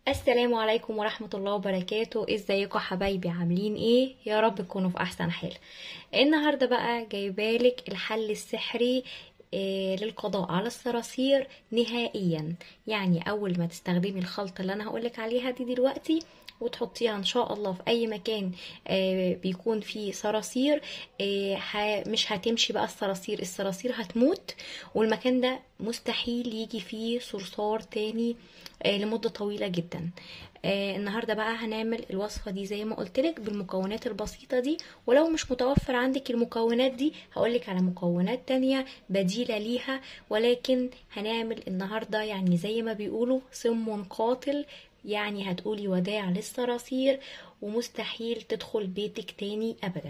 السلام عليكم ورحمة الله وبركاته ازيكم حبايبي عاملين ايه يا رب تكونوا في احسن حال النهاردة بقى جايبالك الحل السحري آه، للقضاء على الصراصير نهائيا يعني اول ما تستخدمي الخلطة اللي انا هقولك عليها دي دلوقتي وتحطيها ان شاء الله في اي مكان آه، بيكون فيه صراصير آه، ه- مش هتمشي بقى الصراصير الصراصير هتموت والمكان ده مستحيل يجي فيه صرصار تاني آه، لمدة طويلة جدا آه، النهاردة بقى هنعمل الوصفة دي زي ما قلتلك بالمكونات البسيطة دي ولو مش متوفر عندك المكونات دي هقولك على مكونات تانية بديلة ليها ولكن هنعمل النهاردة يعني زي ما بيقولوا سم قاتل يعني هتقولي وداع للصراصير ومستحيل تدخل بيتك تاني ابدا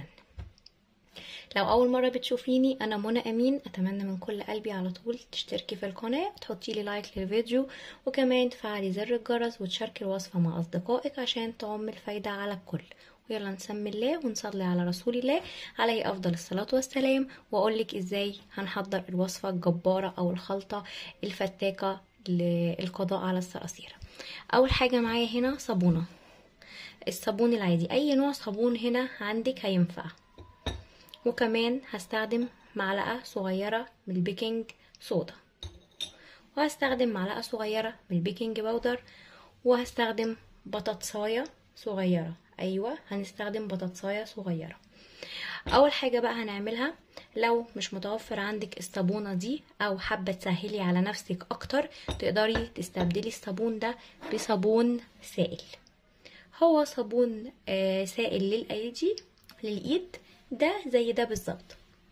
لو اول مره بتشوفيني انا منى امين اتمنى من كل قلبي على طول تشتركي في القناه وتحطي لي لايك للفيديو وكمان تفعلي زر الجرس وتشاركي الوصفه مع اصدقائك عشان تعم الفايده على الكل ويلا نسمي الله ونصلي على رسول الله عليه افضل الصلاه والسلام واقولك ازاي هنحضر الوصفه الجباره او الخلطه الفتاكه للقضاء على الصراصير اول حاجه معايا هنا صابونه الصابون العادي اي نوع صابون هنا عندك هينفع وكمان هستخدم معلقة صغيرة من البيكنج صودا وهستخدم معلقة صغيرة من البيكنج باودر وهستخدم بطاطساية صغيرة ايوه هنستخدم بطاطساية صغيرة اول حاجة بقى هنعملها لو مش متوفر عندك الصابونة دي او حابة تسهلي على نفسك اكتر تقدري تستبدلي الصابون ده بصابون سائل هو صابون آه، سائل للايدي للايد ده زي ده بالظبط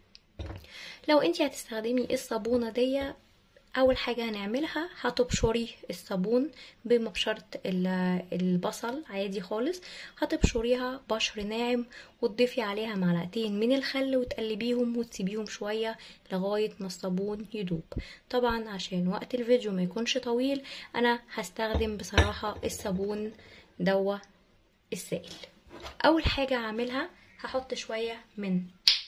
لو انتي هتستخدمي الصابونة دي اول حاجة هنعملها هتبشري الصابون بمبشرة ال- البصل عادي خالص هتبشريها بشر ناعم وتضيفي عليها معلقتين من الخل وتقلبيهم وتسيبيهم شوية لغاية ما الصابون يدوب طبعا عشان وقت الفيديو ما يكونش طويل انا هستخدم بصراحة الصابون دوا السائل اول حاجة هعملها هحط شوية من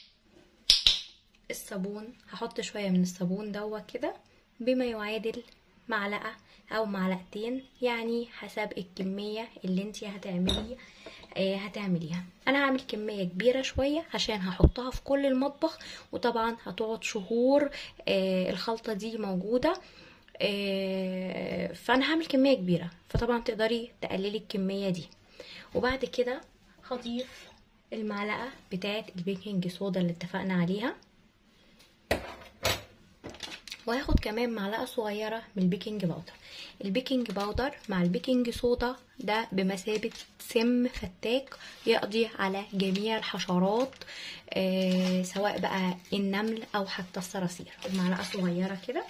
الصابون هحط شوية من الصابون دوا كده بما يعادل معلقة او معلقتين يعني حسب الكمية اللي انتي هتعملي آه، هتعمليها انا هعمل كمية كبيرة شوية عشان هحطها في كل المطبخ وطبعا هتقعد شهور آه، الخلطة دي موجودة آه، فانا هعمل كمية كبيرة فطبعا تقدري تقللي الكمية دي وبعد كده هضيف المعلقة بتاعت البيكنج صودا اللي اتفقنا عليها وهاخد كمان معلقة صغيرة من البيكنج باودر البيكنج باودر مع البيكنج صودا ده بمثابة سم فتاك يقضي على جميع الحشرات آه سواء بقى النمل او حتى الصراصير معلقة صغيرة كده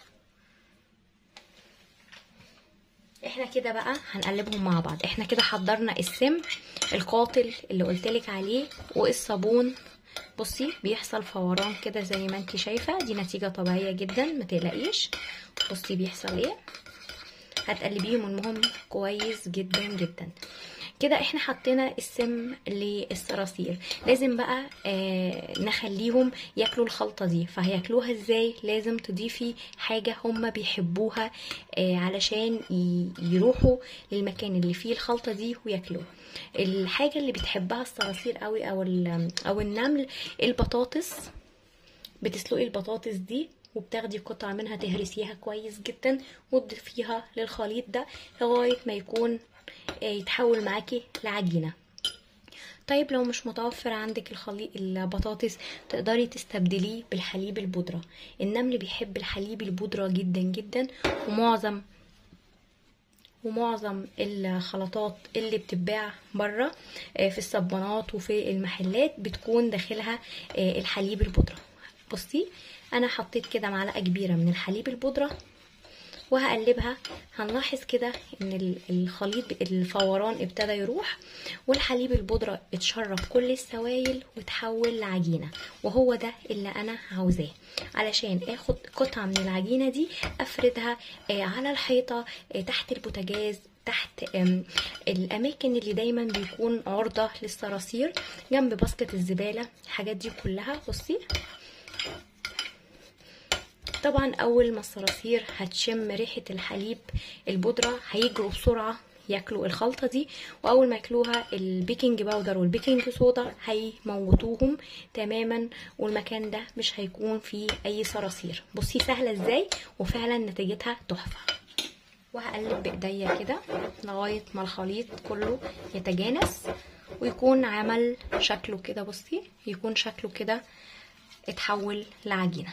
احنا كده بقى هنقلبهم مع بعض احنا كده حضرنا السم القاتل اللي قلتلك عليه والصابون بصي بيحصل فوران كده زي ما انت شايفه دي نتيجه طبيعيه جدا ما تقلقيش بصي بيحصل ايه هتقلبيهم المهم كويس جدا جدا كده احنا حطينا السم للصراصير لازم بقى آه نخليهم ياكلوا الخلطة دي فهياكلوها ازاي لازم تضيفي حاجة هم بيحبوها آه علشان ي- يروحوا للمكان اللي فيه الخلطة دي وياكلوها الحاجة اللي بتحبها الصراصير قوي او ال- او النمل البطاطس بتسلقي البطاطس دي وبتاخدي قطعة منها تهرسيها كويس جدا وتضيفيها للخليط ده لغاية ما يكون آه، يتحول معاكي لعجينة طيب لو مش متوفر عندك الخليط البطاطس تقدري تستبدليه بالحليب البودرة النمل بيحب الحليب البودرة جدا جدا ومعظم ومعظم الخلطات اللي بتتباع بره آه، في الصبانات وفي المحلات بتكون داخلها آه، الحليب البودرة بصي انا حطيت كده معلقة كبيرة من الحليب البودرة وهقلبها هنلاحظ كده ان ال- الخليط الفوران ابتدى يروح والحليب البودرة اتشرب كل السوائل وتحول لعجينة وهو ده اللي انا عاوزاه علشان اخد قطعة من العجينة دي افردها آه، على الحيطة آه، تحت البوتاجاز تحت آم، الاماكن اللي دايما بيكون عرضة للصراصير جنب باسكت الزبالة الحاجات دي كلها بصي طبعا اول ما الصراصير هتشم ريحة الحليب البودرة هيجروا بسرعة ياكلوا الخلطة دي واول ما ياكلوها البيكنج باودر والبيكنج صودا هيموتوهم تماما والمكان ده مش هيكون فيه اي صراصير بصي سهلة ازاي وفعلا نتيجتها تحفة وهقلب بايديا كده لغاية ما الخليط كله يتجانس ويكون عمل شكله كده بصي يكون شكله كده اتحول لعجينة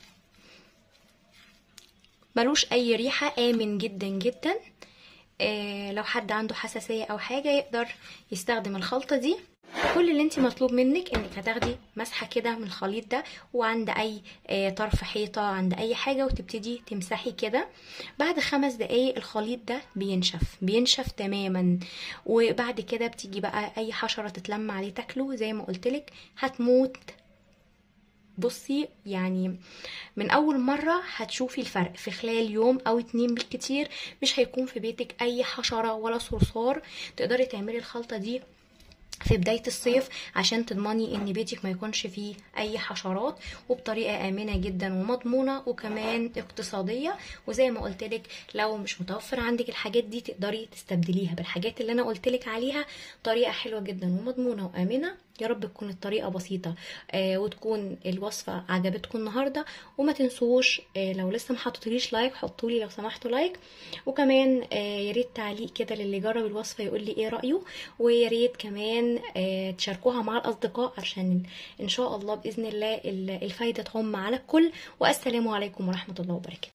ملوش اي ريحة امن جدا جدا آه لو حد عنده حساسية او حاجة يقدر يستخدم الخلطة دي كل اللي انت مطلوب منك انك هتاخدي مسحه كده من الخليط ده وعند اي آه، طرف حيطه عند اي حاجه وتبتدي تمسحي كده بعد خمس دقايق الخليط ده بينشف بينشف تماما وبعد كده بتيجي بقى اي حشره تتلم عليه تاكله زي ما قلتلك هتموت بصي يعني من اول مرة هتشوفي الفرق في خلال يوم او اتنين بالكتير مش هيكون في بيتك اي حشرة ولا صرصار تقدري تعملي الخلطة دي في بداية الصيف عشان تضمني ان بيتك ما يكونش فيه اي حشرات وبطريقة امنة جدا ومضمونة وكمان اقتصادية وزي ما قلتلك لو مش متوفر عندك الحاجات دي تقدري تستبدليها بالحاجات اللي انا قلتلك عليها طريقة حلوة جدا ومضمونة وامنة يا رب تكون الطريقة بسيطة آه وتكون الوصفة عجبتكم النهاردة وما تنسوش آه لو لسه ما حطيتوليش لايك حطولي لو سمحتوا لايك وكمان آه يا ريت تعليق كده للي جرب الوصفة يقول لي ايه رأيه ويا ريت كمان آه تشاركوها مع الأصدقاء عشان إن شاء الله بإذن الله ال- الفايدة تعم على الكل والسلام عليكم ورحمة الله وبركاته